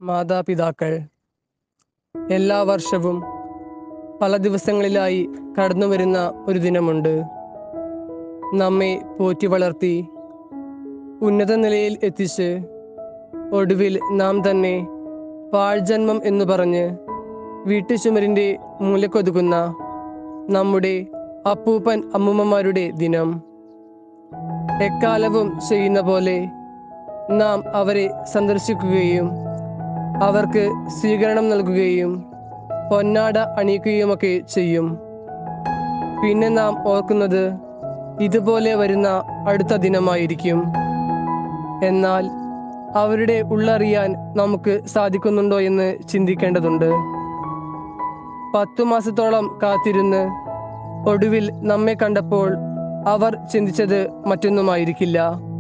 മാതാപിതാക്കൾ എല്ലാ വർഷവും പല ദിവസങ്ങളിലായി കടന്നു വരുന്ന ഒരു ദിനമുണ്ട് നമ്മെ പോറ്റി വളർത്തി ഉന്നത നിലയിൽ എത്തിച്ച് ഒടുവിൽ നാം തന്നെ പാഴ്ജന്മം എന്ന് പറഞ്ഞ് വീട്ടുചുമരിൻ്റെ മൂലക്കൊതുകുന്ന നമ്മുടെ അപ്പൂപ്പൻ അമ്മൂമ്മമാരുടെ ദിനം എക്കാലവും ചെയ്യുന്ന പോലെ നാം അവരെ സന്ദർശിക്കുകയും അവർക്ക് സ്വീകരണം നൽകുകയും പൊന്നാട അണിയിക്കുകയുമൊക്കെ ചെയ്യും പിന്നെ നാം ഓർക്കുന്നത് ഇതുപോലെ വരുന്ന അടുത്ത ദിനമായിരിക്കും എന്നാൽ അവരുടെ ഉള്ളറിയാൻ നമുക്ക് സാധിക്കുന്നുണ്ടോ എന്ന് ചിന്തിക്കേണ്ടതുണ്ട് പത്തു മാസത്തോളം കാത്തിരുന്ന് ഒടുവിൽ നമ്മെ കണ്ടപ്പോൾ അവർ ചിന്തിച്ചത് മറ്റൊന്നുമായിരിക്കില്ല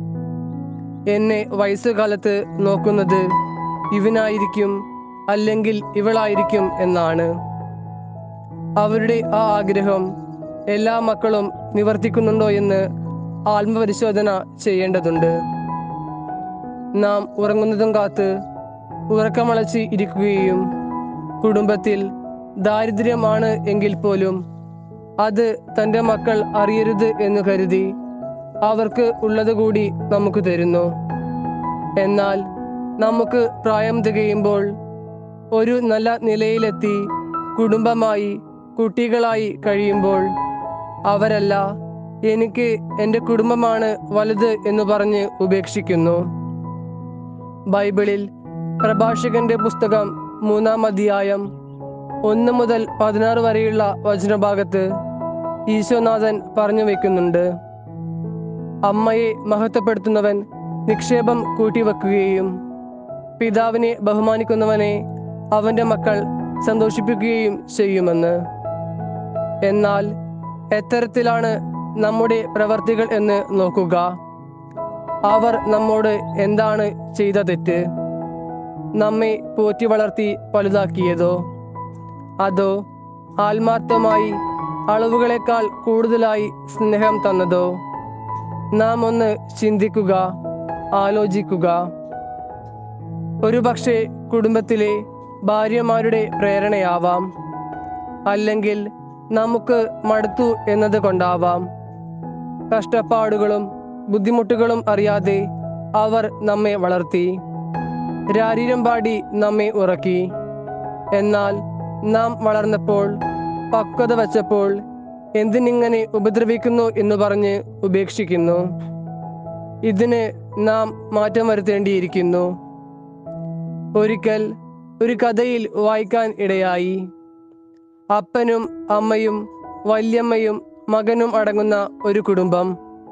എന്നെ വയസ്സുകാലത്ത് നോക്കുന്നത് ഇവനായിരിക്കും അല്ലെങ്കിൽ ഇവളായിരിക്കും എന്നാണ് അവരുടെ ആ ആഗ്രഹം എല്ലാ മക്കളും നിവർത്തിക്കുന്നുണ്ടോ എന്ന് ആത്മപരിശോധന ചെയ്യേണ്ടതുണ്ട് നാം ഉറങ്ങുന്നതും കാത്ത് ഉറക്കമളച്ച് ഇരിക്കുകയും കുടുംബത്തിൽ ദാരിദ്ര്യമാണ് എങ്കിൽ പോലും അത് തൻ്റെ മക്കൾ അറിയരുത് എന്ന് കരുതി അവർക്ക് ഉള്ളത് കൂടി നമുക്ക് തരുന്നു എന്നാൽ നമുക്ക് പ്രായം തികയുമ്പോൾ ഒരു നല്ല നിലയിലെത്തി കുടുംബമായി കുട്ടികളായി കഴിയുമ്പോൾ അവരല്ല എനിക്ക് എൻ്റെ കുടുംബമാണ് വലുത് എന്ന് പറഞ്ഞ് ഉപേക്ഷിക്കുന്നു ബൈബിളിൽ പ്രഭാഷകന്റെ പുസ്തകം മൂന്നാം അധ്യായം ഒന്ന് മുതൽ പതിനാറ് വരെയുള്ള വചനഭാഗത്ത് ഈശോനാഥൻ പറഞ്ഞു വെക്കുന്നുണ്ട് അമ്മയെ മഹത്വപ്പെടുത്തുന്നവൻ നിക്ഷേപം കൂട്ടിവെക്കുകയും പിതാവിനെ ബഹുമാനിക്കുന്നവനെ അവന്റെ മക്കൾ സന്തോഷിപ്പിക്കുകയും ചെയ്യുമെന്ന് എന്നാൽ എത്തരത്തിലാണ് നമ്മുടെ പ്രവർത്തികൾ എന്ന് നോക്കുക അവർ നമ്മോട് എന്താണ് ചെയ്ത തെറ്റ് നമ്മെ പോറ്റി വളർത്തി വലുതാക്കിയതോ അതോ ആത്മാർത്ഥമായി അളവുകളെക്കാൾ കൂടുതലായി സ്നേഹം തന്നതോ നാം ഒന്ന് ചിന്തിക്കുക ആലോചിക്കുക ഒരുപക്ഷെ കുടുംബത്തിലെ ഭാര്യമാരുടെ പ്രേരണയാവാം അല്ലെങ്കിൽ നമുക്ക് മടുത്തു എന്നത് കൊണ്ടാവാം കഷ്ടപ്പാടുകളും ബുദ്ധിമുട്ടുകളും അറിയാതെ അവർ നമ്മെ വളർത്തി രാരീരം പാടി നമ്മെ ഉറക്കി എന്നാൽ നാം വളർന്നപ്പോൾ പക്വത വച്ചപ്പോൾ എന്തിനിങ്ങനെ ഉപദ്രവിക്കുന്നു എന്ന് പറഞ്ഞ് ഉപേക്ഷിക്കുന്നു ഇതിന് നാം മാറ്റം വരുത്തേണ്ടിയിരിക്കുന്നു ഒരിക്കൽ ഒരു കഥയിൽ വായിക്കാൻ ഇടയായി അപ്പനും അമ്മയും വല്യമ്മയും മകനും അടങ്ങുന്ന ഒരു കുടുംബം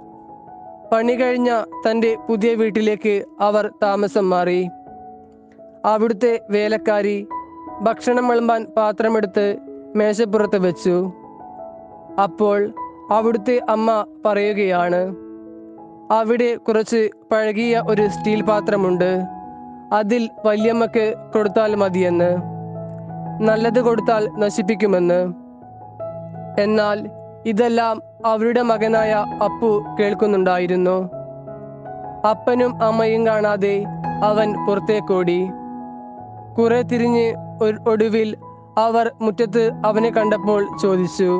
പണി കഴിഞ്ഞ തൻ്റെ പുതിയ വീട്ടിലേക്ക് അവർ താമസം മാറി അവിടുത്തെ വേലക്കാരി ഭക്ഷണം വിളമ്പാൻ പാത്രമെടുത്ത് മേശപ്പുറത്ത് വെച്ചു അപ്പോൾ അവിടുത്തെ അമ്മ പറയുകയാണ് അവിടെ കുറച്ച് പഴകിയ ഒരു സ്റ്റീൽ പാത്രമുണ്ട് അതിൽ വല്യമ്മക്ക് കൊടുത്താൽ മതിയെന്ന് നല്ലത് കൊടുത്താൽ നശിപ്പിക്കുമെന്ന് എന്നാൽ ഇതെല്ലാം അവരുടെ മകനായ അപ്പു കേൾക്കുന്നുണ്ടായിരുന്നു അപ്പനും അമ്മയും കാണാതെ അവൻ പുറത്തേക്കോടി കുറെ തിരിഞ്ഞ് ഒരു- ഒടുവിൽ അവർ മുറ്റത്ത് അവനെ കണ്ടപ്പോൾ ചോദിച്ചു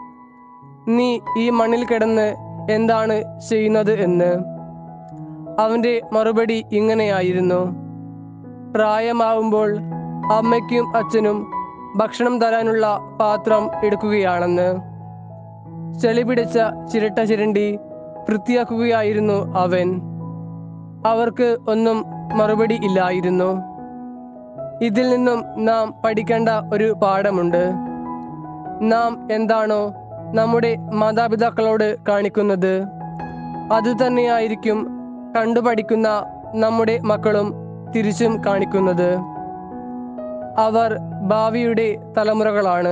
നീ ഈ മണ്ണിൽ കിടന്ന് എന്താണ് ചെയ്യുന്നത് എന്ന് അവന്റെ മറുപടി ഇങ്ങനെയായിരുന്നു പ്രായമാവുമ്പോൾ അമ്മയ്ക്കും അച്ഛനും ഭക്ഷണം തരാനുള്ള പാത്രം എടുക്കുകയാണെന്ന് ചെളി പിടിച്ച ചിരട്ട ചിരണ്ടി വൃത്തിയാക്കുകയായിരുന്നു അവൻ അവർക്ക് ഒന്നും മറുപടി ഇല്ലായിരുന്നു ഇതിൽ നിന്നും നാം പഠിക്കേണ്ട ഒരു പാഠമുണ്ട് നാം എന്താണോ നമ്മുടെ മാതാപിതാക്കളോട് കാണിക്കുന്നത് അത് തന്നെയായിരിക്കും കണ്ടുപഠിക്കുന്ന നമ്മുടെ മക്കളും തിരിച്ചും കാണിക്കുന്നത് അവർ ഭാവിയുടെ തലമുറകളാണ്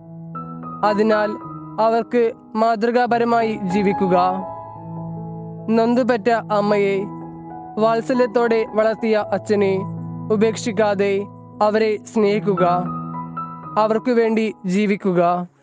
അതിനാൽ അവർക്ക് മാതൃകാപരമായി ജീവിക്കുക നൊന്തുപെറ്റ അമ്മയെ വാത്സല്യത്തോടെ വളർത്തിയ അച്ഛനെ ഉപേക്ഷിക്കാതെ അവരെ സ്നേഹിക്കുക അവർക്കു വേണ്ടി ജീവിക്കുക